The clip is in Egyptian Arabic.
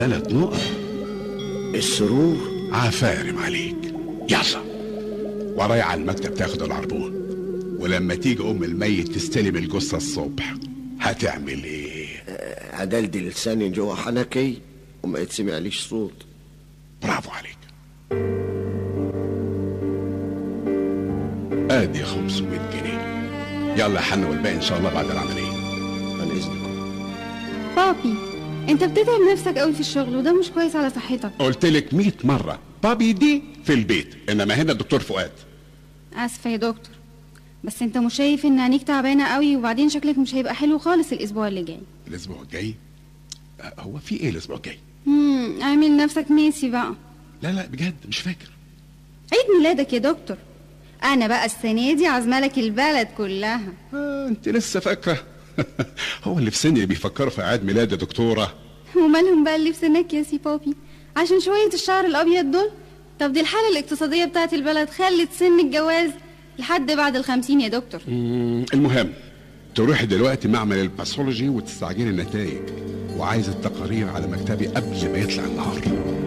ثلاث نقط السرور عفارم عليك يلا ورايا على المكتب تاخد العربون ولما تيجي ام الميت تستلم الجثه الصبح هتعمل ايه هدلدل لساني جوه حنكي وما يتسمعليش صوت برافو عليك ادي 500 جنيه يلا يا حنا والباقي ان شاء الله بعد العمليه عن اذنكم بابي انت بتتعب نفسك قوي في الشغل وده مش كويس على صحتك قلت لك 100 مره بابي دي في البيت انما هنا الدكتور فؤاد اسفه يا دكتور بس انت مش شايف ان عينيك تعبانه قوي وبعدين شكلك مش هيبقى حلو خالص الاسبوع اللي جاي الاسبوع الجاي أه، هو في ايه الاسبوع الجاي امم اعمل نفسك ناسي بقى لا لا بجد مش فاكر عيد ميلادك يا دكتور انا بقى السنه دي عازمالك البلد كلها آه انت لسه فاكره هو اللي في سني اللي بيفكروا في عيد ميلاد يا دكتوره ومالهم بقى اللي في سنك يا سي بابي عشان شويه الشعر الابيض دول طب دي الحاله الاقتصاديه بتاعت البلد خلت سن الجواز لحد بعد الخمسين يا دكتور مم، المهم تروحي دلوقتي معمل الباثولوجي وتستعجلي النتائج وعايز التقارير على مكتبي قبل ما يطلع النهار